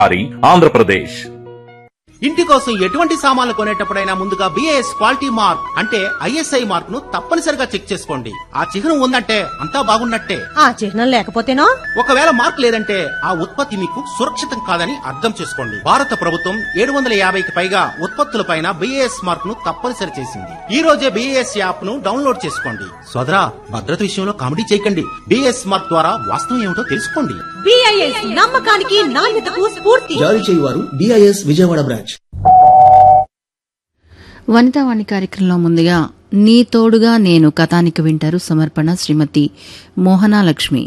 హరి ఆంధ్రప్రదేశ్ ఇంటి కోసం ఎటువంటి సామాన్లు కొనేటప్పుడైనా ముందుగా బిఏఎస్ క్వాలిటీ మార్క్ అంటే ఐఎస్ఐ మార్క్ ను తప్పనిసరిగా చెక్ చేసుకోండి ఆ చిహ్నం ఉందంటే అంతా బాగున్నట్టే ఆ చిహ్నం లేకపోతేనో ఒకవేళ మార్క్ లేదంటే ఆ ఉత్పత్తి మీకు సురక్షితం కాదని అర్థం చేసుకోండి భారత ప్రభుత్వం ఏడు వందల యాభైకి పైగా ఉత్పత్తులపైన బిఏఎస్ మార్క్ ను తప్పనిసరి చేసింది ఈ రోజే బిఏఎస్ యాప్ ను డౌన్లోడ్ చేసుకోండి సోదరా భద్రత విషయంలో కామెడీ చేయకండి బిఏఎస్ మార్క్ ద్వారా వాస్తవం ఏమిటో తెలుసుకోండి బిఐఎస్ నమ్మకానికి నాణ్యతకు స్ఫూర్తి జారీ చేయువారు బిఐఎస్ విజయవాడ బ్రాంచ్ వనితావాణి కార్యక్రమంలో ముందుగా నీ తోడుగా నేను కథానికి వింటారు సమర్పణ శ్రీమతి మోహనాలక్ష్మి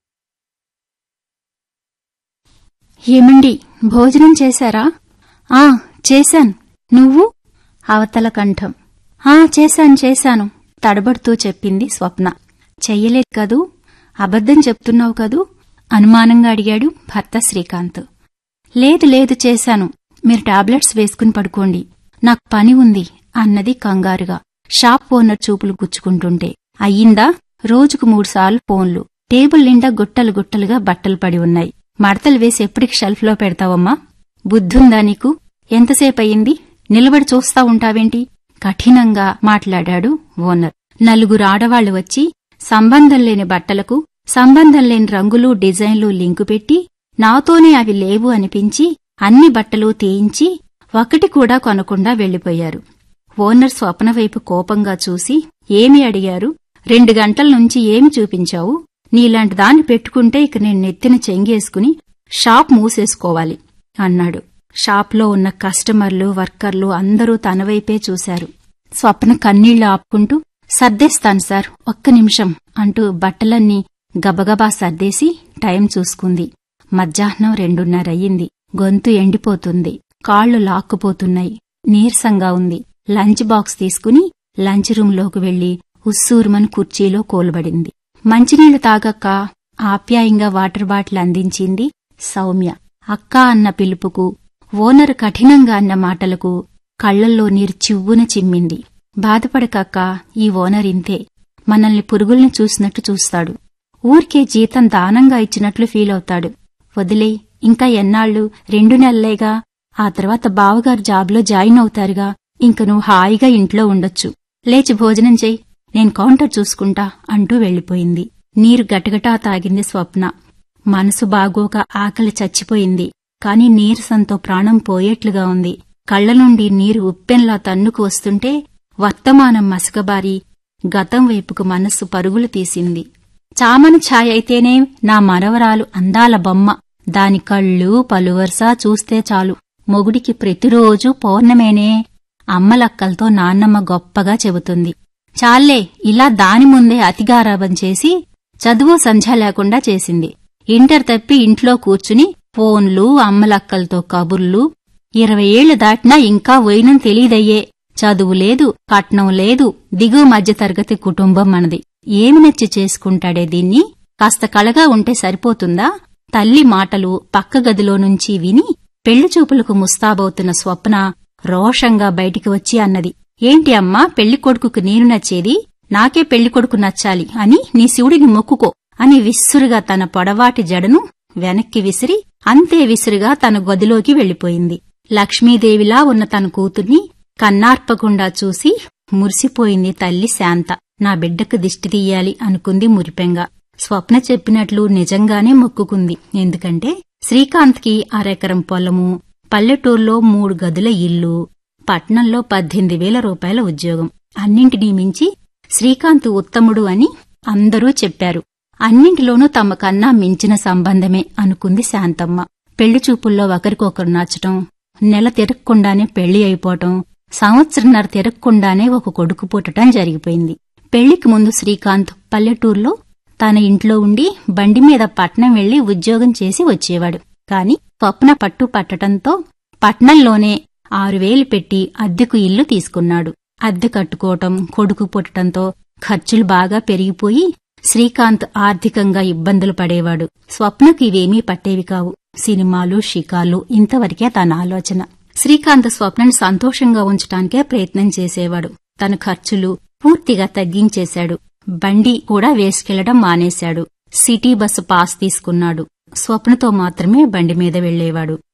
ఏమండి భోజనం చేశారా ఆ చేశాను నువ్వు అవతల కంఠం ఆ చేశాను చేశాను తడబడుతూ చెప్పింది స్వప్న చెయ్యలేదు కదూ అబద్ధం చెప్తున్నావు కదూ అనుమానంగా అడిగాడు భర్త శ్రీకాంత్ లేదు లేదు చేశాను మీరు టాబ్లెట్స్ వేసుకుని పడుకోండి నాకు పని ఉంది అన్నది కంగారుగా షాప్ ఓనర్ చూపులు గుచ్చుకుంటుంటే అయ్యిందా రోజుకు మూడుసార్లు ఫోన్లు టేబుల్ నిండా గుట్టలు గుట్టలుగా బట్టలు పడి ఉన్నాయి మడతలు వేసి ఎప్పటికి షెల్ఫ్లో పెడతావమ్మా బుద్ధుందా నీకు ఎంతసేపు అయింది నిలబడి చూస్తా ఉంటావేంటి కఠినంగా మాట్లాడాడు ఓనర్ నలుగురు ఆడవాళ్లు వచ్చి సంబంధం లేని బట్టలకు సంబంధం లేని రంగులు డిజైన్లు లింకు పెట్టి నాతోనే అవి లేవు అనిపించి అన్ని బట్టలు తీయించి ఒకటి కూడా కొనకుండా వెళ్లిపోయారు ఓనర్ స్వప్న వైపు కోపంగా చూసి ఏమి అడిగారు రెండు గంటల నుంచి ఏమి చూపించావు నీలాంటి దాన్ని పెట్టుకుంటే ఇక నేను నెత్తిన చెంగేసుకుని షాప్ మూసేసుకోవాలి అన్నాడు షాప్లో ఉన్న కస్టమర్లు వర్కర్లు అందరూ తన వైపే చూశారు స్వప్న కన్నీళ్లు ఆపుకుంటూ సర్దేస్తాను సార్ ఒక్క నిమిషం అంటూ బట్టలన్నీ గబగబా సర్దేసి టైం చూసుకుంది మధ్యాహ్నం రెండున్నరయ్యింది గొంతు ఎండిపోతుంది కాళ్లు లాక్కుపోతున్నాయి నీరసంగా ఉంది లంచ్ బాక్స్ తీసుకుని లంచ్ రూంలోకి వెళ్లి ఉస్సూరుమని కుర్చీలో కోలుబడింది మంచినీళ్లు తాగక్క ఆప్యాయంగా వాటర్ బాటిల్ అందించింది సౌమ్య అక్క అన్న పిలుపుకు ఓనర్ కఠినంగా అన్న మాటలకు కళ్లల్లో నీరు చివ్వున చిమ్మింది బాధపడకక్క ఈ ఓనర్ ఇంతే మనల్ని పురుగుల్ని చూసినట్టు చూస్తాడు ఊరికే జీతం దానంగా ఇచ్చినట్లు ఫీల్ అవుతాడు వదిలే ఇంకా ఎన్నాళ్ళు రెండు నెలలేగా ఆ తర్వాత బావగారు జాబ్లో జాయిన్ అవుతారుగా ఇంక నువ్వు హాయిగా ఇంట్లో ఉండొచ్చు లేచి భోజనం చెయ్యి నేను కౌంటర్ చూసుకుంటా అంటూ వెళ్లిపోయింది నీరు గటగటా తాగింది స్వప్న మనసు బాగోక ఆకలి చచ్చిపోయింది కాని నీరసంతో ప్రాణం పోయేట్లుగా ఉంది కళ్ల నుండి నీరు ఉప్పెన్లా తన్నుకు వస్తుంటే వర్తమానం మసకబారి గతం వైపుకు మనస్సు పరుగులు తీసింది చామన ఛాయ్ అయితేనే నా మనవరాలు అందాల బొమ్మ దాని కళ్ళు పలువరసా చూస్తే చాలు మొగుడికి ప్రతిరోజు పౌర్ణమేనే అమ్మలక్కలతో నాన్నమ్మ గొప్పగా చెబుతుంది చాల్లే ఇలా దాని ముందే అతిగారాబం చేసి చదువు సంధ్య లేకుండా చేసింది ఇంటర్ తప్పి ఇంట్లో కూర్చుని ఫోన్లు అమ్మలక్కలతో కబుర్లు ఇరవై ఏళ్లు దాటినా ఇంకా వైనం తెలీదయ్యే చదువు లేదు కట్నం లేదు దిగువ మధ్యతరగతి కుటుంబం మనది ఏమి నచ్చి చేసుకుంటాడే దీన్ని కాస్త కళగా ఉంటే సరిపోతుందా తల్లి మాటలు పక్క గదిలో నుంచి విని పెళ్లి చూపులకు ముస్తాబవుతున్న స్వప్న రోషంగా బయటికి వచ్చి అన్నది ఏంటి అమ్మా పెళ్లి కొడుకుకు నేను నచ్చేది నాకే పెళ్లి కొడుకు నచ్చాలి అని నీ శివుడిని మొక్కుకో అని విస్సురుగా తన పొడవాటి జడను వెనక్కి విసిరి అంతే విసురుగా తన గదిలోకి వెళ్లిపోయింది లక్ష్మీదేవిలా ఉన్న తన కూతుర్ని కన్నార్పకుండా చూసి మురిసిపోయింది తల్లి శాంత నా బిడ్డకు దిష్టి తీయాలి అనుకుంది మురిపెంగా స్వప్న చెప్పినట్లు నిజంగానే మొక్కుకుంది ఎందుకంటే శ్రీకాంత్కి అరెకరం పొలము పల్లెటూర్లో మూడు గదుల ఇల్లు పట్నంలో పద్దెనిమిది వేల రూపాయల ఉద్యోగం అన్నింటినీ మించి శ్రీకాంత్ ఉత్తముడు అని అందరూ చెప్పారు అన్నింటిలోనూ తమ కన్నా మించిన సంబంధమే అనుకుంది శాంతమ్మ పెళ్లి చూపుల్లో ఒకరికొకరు నచ్చటం నెల తిరగకుండానే పెళ్లి అయిపోవటం సంవత్సరంన్నర తిరగకుండానే ఒక కొడుకు పుట్టటం జరిగిపోయింది పెళ్లికి ముందు శ్రీకాంత్ పల్లెటూర్లో తన ఇంట్లో ఉండి బండి మీద పట్నం వెళ్లి ఉద్యోగం చేసి వచ్చేవాడు కాని స్వప్న పట్టు పట్టటంతో పట్నంలోనే ఆరు వేలు పెట్టి అద్దెకు ఇల్లు తీసుకున్నాడు అద్దె కట్టుకోవటం కొడుకు పుట్టటంతో ఖర్చులు బాగా పెరిగిపోయి శ్రీకాంత్ ఆర్థికంగా ఇబ్బందులు పడేవాడు స్వప్నకు ఇవేమీ పట్టేవి కావు సినిమాలు షికాలు ఇంతవరకే తన ఆలోచన శ్రీకాంత్ స్వప్నని సంతోషంగా ఉంచటానికే ప్రయత్నం చేసేవాడు తన ఖర్చులు పూర్తిగా తగ్గించేశాడు బండి కూడా వేసుకెళ్లడం మానేశాడు సిటీ బస్సు పాస్ తీసుకున్నాడు స్వప్నతో మాత్రమే బండి మీద వెళ్లేవాడు